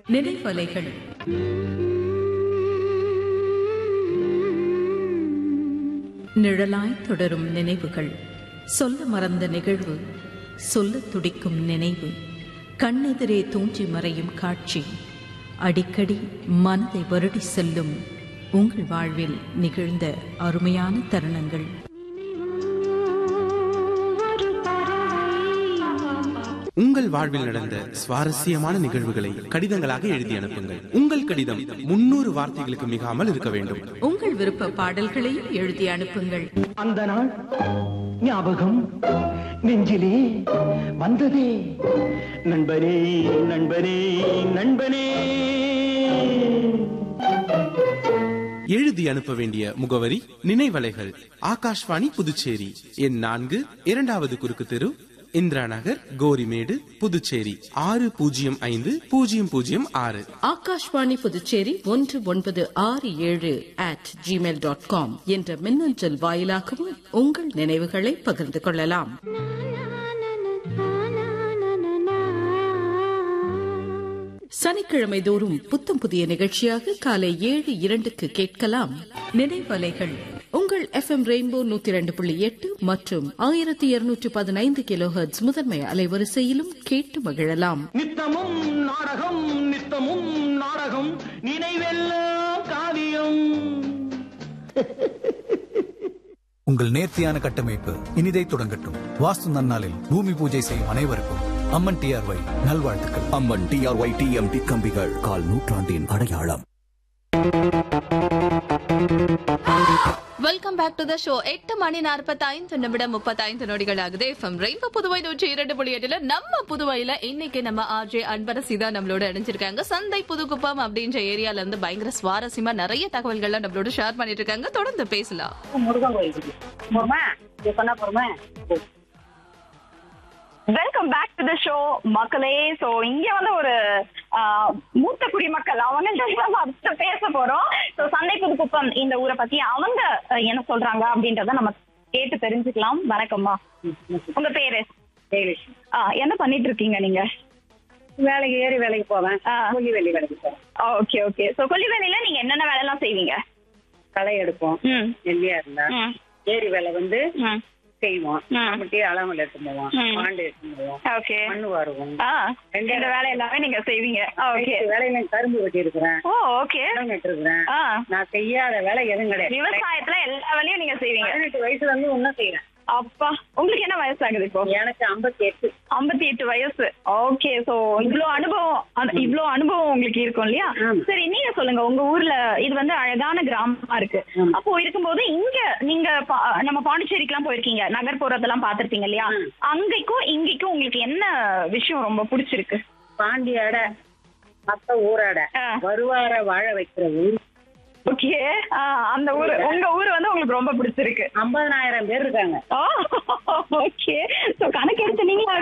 நினைவலைகள் நிழலாய் தொடரும் நினைவுகள் சொல்ல மறந்த நிகழ்வு சொல்ல துடிக்கும் நினைவு கண்ணெதிரே தோன்றி மறையும் காட்சி அடிக்கடி மனதை வருடி செல்லும் உங்கள் வாழ்வில் நிகழ்ந்த அருமையான தருணங்கள் உங்கள் வாழ்வில் நடந்த சுவாரஸ்யமான நிகழ்வுகளை கடிதங்களாக எழுதி அனுப்புங்கள் உங்கள் கடிதம் முன்னூறு வார்த்தைகளுக்கு மிகாமல் இருக்க வேண்டும் உங்கள் விருப்ப பாடல்களையும் எழுதி அனுப்புங்கள் அந்த நாள் ஞாபகம் நெஞ்சிலே வந்ததே நண்பனே நண்பனே நண்பனே எழுதி அனுப்ப வேண்டிய முகவரி நினைவலைகள் ஆகாஷ்வாணி புதுச்சேரி எண் நான்கு இரண்டாவது குறுக்கு தெரு இந்திரா நகர் கோரிமேடு புதுச்சேரி ஆறு பூஜ்ஜியம் ஐந்து பூஜ்ஜியம் பூஜ்ஜியம் ஆறு ஆகாஷ்வாணி புதுச்சேரி ஒன்று ஒன்பது ஆறு ஏழு அட் ஜிமெயில் டாட் காம் என்ற மின்னஞ்சல் வாயிலாகவும் உங்கள் நினைவுகளை பகிர்ந்து கொள்ளலாம் சனிக்கிழமை தோறும் புத்தம் புதிய நிகழ்ச்சியாக காலை ஏழு இரண்டுக்கு கேட்கலாம் நினைவலைகள் உங்கள் எஃப்எம் ரெயின்போ நூத்தி இரண்டு புள்ளி எட்டு மற்றும் ஆயிரத்தி இருநூற்று பதினைந்து கிலோ முதன்மை அலைவரிசையிலும் கேட்டு மகிழலாம் நித்தமும் நாடகம் நித்தமும் நாடகம் நினைவெல்லாம் காவியம் உங்கள் நேர்த்தியான கட்டமைப்பு இனிதை தொடங்கட்டும் வாஸ்து நன்னாளில் பூமி பூஜை செய்யும் அனைவருக்கும் அம்மன் டிஆர்ஒய் நல்வாழ்த்துக்கள் அம்மன் டிஆர்ஒய் டிஎம்டி கம்பிகள் கால் நூற்றாண்டின் அடையாளம் welcome back to the show எட்டு மணி நாற்பத்தைந்து நிமிடம் முப்பத்தைந்து நொடிகள் ஆகுது எஃப்எம் ரெயின்போ புதுவை நூற்றி இரண்டு புள்ளி எட்டுல நம்ம புதுவையில இன்னைக்கு நம்ம ஆர்ஜே அன்பரசி தான் நம்மளோட இணைஞ்சிருக்காங்க சந்தை புதுக்குப்பம் அப்படின்ற ஏரியால இருந்து பயங்கர சுவாரஸ்யமா நிறைய தகவல்கள்லாம் நம்மளோட ஷேர் பண்ணிட்டு இருக்காங்க தொடர்ந்து பேசலாம் முருகன் கோயிலுக்கு போறோமா இது பண்ணா போறோமா welcome back to the show மக்களே சோ இங்க வந்து ஒரு ஆஹ், மூத்த குடிமக்கள் அவங்கள்ட்ட நம்ம அடுத்து பேச போறோம் சோ சந்தை புதுக்குப்பம் இந்த ஊரை பத்தி அவங்க அஹ், என்ன சொல்றாங்க அப்படின்றத நம்ம கேட்டு தெரிஞ்சுக்கலாம் வணக்கம்மா உங்க பேரு ஆஹ், என்ன பண்ணிட்டு இருக்கீங்க நீங்க வேலைக்கு ஏறி வேலைக்கு போவேன் ஆ. கூலி வேலை வேலைக்கு போவேன் ஓகே ஓகே சோ கொல்லி வேலையில நீங்க என்னென்ன வேலை எல்லாம் செய்வீங்க களை எடுப்போம் ம் நெல்லியா இருந்தா ம், ஏரி வேலை வந்து ம். செய்வோம் ம். அப்படி அளவில் எடுத்து போவோம் ம். பாண்டு எடுத்து போவோம் ஓகே மண்ணு வருவோம் ஆ இந்த வேலை எல்லாமே நீங்க செய்வீங்க ஓகே வேலையில கரும்பு வெட்டி இருக்கிறேன் ஓ ஓகே இருக்கிறேன் ஆ நான் செய்யாத வேலை எதுவும் கிடையாது விவசாயத்துல எல்லா வேலையும் நீங்க செய்வீங்க பதினெட்டு வயசுல இருந்து ஒன்னும் செய்யறேன் அப்பா உங்களுக்கு என்ன வயசாகுது இப்போ எனக்கு ஐம்பத்தி எட்டு ஐம்பத்தி எட்டு வயசு ஓகே சோ இவ்ளோ அனுபவம் அந்த- இவ்ளோ அனுபவம் உங்களுக்கு இருக்கும் இல்லையா ஆமா. சரி நீங்க சொல்லுங்க உங்க ஊர்ல இது வந்து அழகான கிராமமா இருக்கு ஆமா. அப்போ இருக்கும்போது இங்க நீங்க பா- நம்ம பாண்டிச்சேரிக்கெல்லாம் போயிருக்கீங்க நகர்ப்புறத்தெல்லாம் பாத்திருப்பீங்க இல்லையா ம். அங்கேக்கும் இங்கேக்கும் உங்களுக்கு என்ன விஷயம் ரொம்ப பிடிச்சிருக்கு பாண்டியாட மத்த ஊராட ஆ. வருவார வாழ வைக்கிற ஊர் ஓகே அந்த ஊர் உங்க ஊர் வந்து உங்களுக்கு ரொம்ப பிடிச்சிருக்கு ஐம்பதனாயிரம் பேர் இருக்காங்க ஓ ஓகே சோ கணக்கு எடுத்து நீங்களா